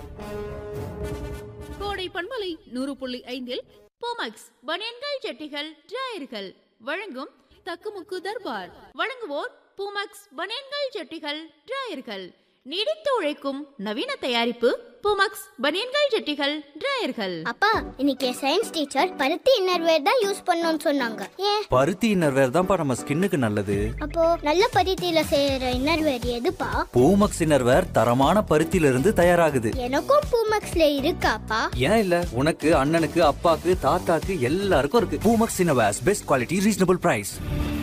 கோடை பண்பலை நூறு புள்ளி ஐந்தில் போமக்ஸ் பனியன்கள் ஜட்டிகள் டிராயர்கள் வழங்கும் தக்குமுக்கு தர்பார் வழங்குவோர் பூமக்ஸ் பனியன்கள் ஜட்டிகள் டிராயர்கள் நீடித்து உழைக்கும் நவீன தயாரிப்பு பூமக்ஸ் பனியன்கள் ஜட்டிகள் டிராயர்கள் அப்பா இன்னைக்கு சயின்ஸ் டீச்சர் பருத்தி இன்னர்வேர் தான் யூஸ் பண்ணணும்னு சொன்னாங்க ஏன் பருத்தி இன்னர்வேர் தான்ப்பா நம்ம ஸ்கின்னுக்கு நல்லது அப்போ நல்ல பருத்தியில செய்யற இன்னர்வேர் எதுப்பா பூமக்ஸ் இன்னர்வேர் தரமான பருத்தியில இருந்து தயாராகுது எனக்கும் பூமக்ஸ்ல இருக்காப்பா ஏன் இல்ல உனக்கு அண்ணனுக்கு அப்பாக்கு தாத்தாக்கு எல்லாருக்கும் இருக்கு Poomex innerwears best quality reasonable price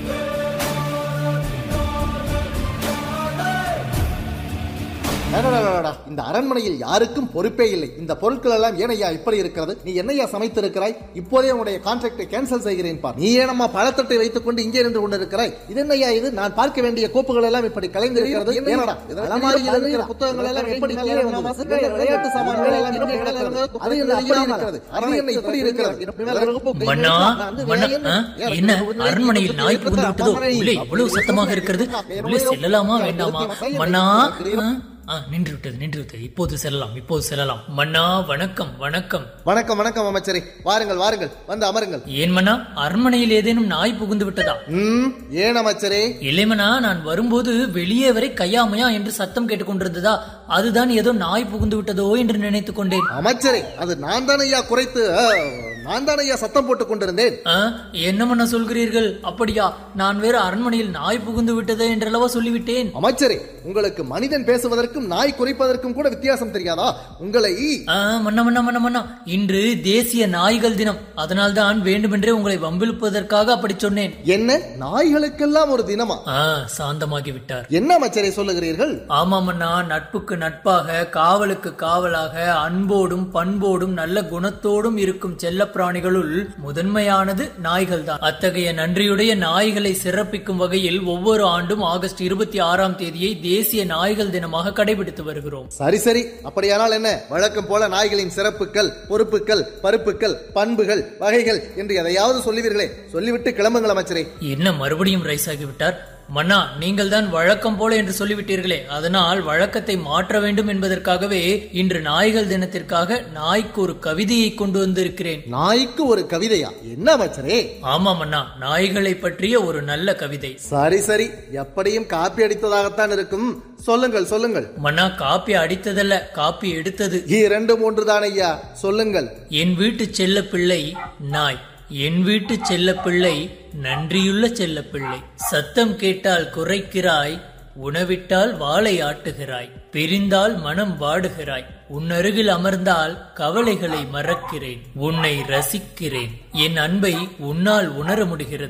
அடடடடடா, இந்த அரண்மனையில் யாருக்கும் பொறுப்பே இல்லை இந்த பொருட்கள் எல்லாம் ஏனையா இப்படி இருக்கிறது நீ என்னையா சமைத்திருக்கிறாய் இப்போதே உன்னுடைய கான்ட்ராக்டை கேன்சல் செய்கிறேன் பார் நீ ஏனம்மா பழத்தட்டை வைத்துக் கொண்டு இங்கே நின்று கொண்டிருக்கிறாய் இது என்னையா இது நான் பார்க்க வேண்டிய கோப்புகள் எல்லாம் இப்படி கலைந்திருக்கிறது ஏனடா அலமாரியில் இருக்கிற புத்தகங்கள் எல்லாம் எப்படி கீழே வந்தது? இந்த விளையாட்டு சாமான்கள் எல்லாம் எப்படி கிடக்கிறது? அது என்ன அப்படி இருக்கிறது அது என்ன இப்படி இருக்கிறது மன்னா மன்னா ஆ? என்ன அரண்மனையில் நாய் புகுந்து விட்டதோ உள்ளே இவ்வளவு சத்தமாக இருக்கிறது உள்ளே செல்லலாமா வேண்டாமா மன்னா ஆ? ஆ, நின்று விட்டது நின்று விட்டது இப்போது செல்லலாம் இப்போது செல்லலாம் மன்னா வணக்கம் வணக்கம் வணக்கம் வணக்கம் அமைச்சரே வாருங்கள் வாருங்கள் வந்து அமருங்கள் ஏன் மன்னா அரண்மனையில் ஏதேனும் நாய் புகுந்து விட்டதா ம் ஏன் அமைச்சரே இல்லை மன்னா நான் வரும்போது வெளியே வரை கையாமையா என்று சத்தம் கேட்டுக்கொண்டிருந்ததா அதுதான் ஏதோ நாய் புகுந்து விட்டதோ என்று நினைத்துக் கொண்டேன் அமைச்சரே அது நான் தான் ஐயா குறைத்து ஆ, நான் தான் ஐயா சத்தம் போட்டுக் கொண்டிருந்தேன் ஆ, என்ன மன்னா சொல்கிறீர்கள் அப்படியா நான் வேறு அரண்மனையில் நாய் புகுந்து விட்டதே என்றல்லவா சொல்லிவிட்டேன் அமைச்சரே உங்களுக்கு மனிதன் பேசுவதற்கும் நாய் குறைப்பதற்கும் கூட வித்தியாசம் தெரியாதா உங்களை ஆ, மன்னா மன்னா மன்னா மன்னா இன்று தேசிய நாய்கள் தினம் அதனால்தான் வேண்டுமென்றே உங்களை வம்பிழுப்பதற்காக அப்படி சொன்னேன் என்ன நாய்களுக்கெல்லாம் ஒரு தினமா ஆ சாந்தமாகி விட்டார் என்ன அமைச்சரே சொல்லுகிறீர்கள் ஆமாம் அண்ணா நட்புக்கு நட்பாக காவலுக்கு காவலாக அன்போடும் பண்போடும் நல்ல குணத்தோடும் இருக்கும் செல்லப்பிராணிகளுள் முதன்மையானது நாய்கள் தான் அத்தகைய நன்றியுடைய நாய்களை சிறப்பிக்கும் வகையில் ஒவ்வொரு ஆண்டும் ஆகஸ்ட் இருபத்தி ஆறாம் தேதியை தேசிய நாய்கள் தினமாக கடைபிடித்து வருகிறோம் சரி சரி அப்படியானால் என்ன வழக்கம் போல நாய்களின் சிறப்புகள் பொறுப்புகள் பருப்புகள் பண்புகள் வகைகள் என்று எதையாவது சொல்லுவீர்களே சொல்லிவிட்டு கிளம்புங்கள் அமைச்சரே என்ன மறுபடியும் ரைஸ் ஆகிவிட்டார் மன்னா நீங்கள் தான் வழக்கம் போல என்று சொல்லிவிட்டீர்களே அதனால் வழக்கத்தை மாற்ற வேண்டும் என்பதற்காகவே இன்று நாய்கள் தினத்திற்காக நாய்க்கு ஒரு கவிதையை கொண்டு வந்திருக்கிறேன் நாய்க்கு ஒரு கவிதையா என்ன அமைச்சரே ஆமாம் அண்ணா நாய்களை பற்றிய ஒரு நல்ல கவிதை சரி சரி எப்படியும் காப்பி அடித்ததாகத்தான் இருக்கும் சொல்லுங்கள் சொல்லுங்கள் மன்னா காப்பி அடித்ததல்ல காப்பி எடுத்தது இரண்டு மூன்று தான் ஐயா சொல்லுங்கள் என் வீட்டு செல்ல பிள்ளை நாய் என் வீட்டு செல்ல பிள்ளை நன்றியுள்ள செல்ல பிள்ளை சத்தம் கேட்டால் குறைக்கிறாய் உணவிட்டால் வாளை ஆட்டுகிறாய் பிரிந்தால் மனம் வாடுகிறாய் உன்னருகில் அமர்ந்தால் கவலைகளை மறக்கிறேன் உன்னை ரசிக்கிறேன் என் அன்பை உன்னால் உணர முடிகிறது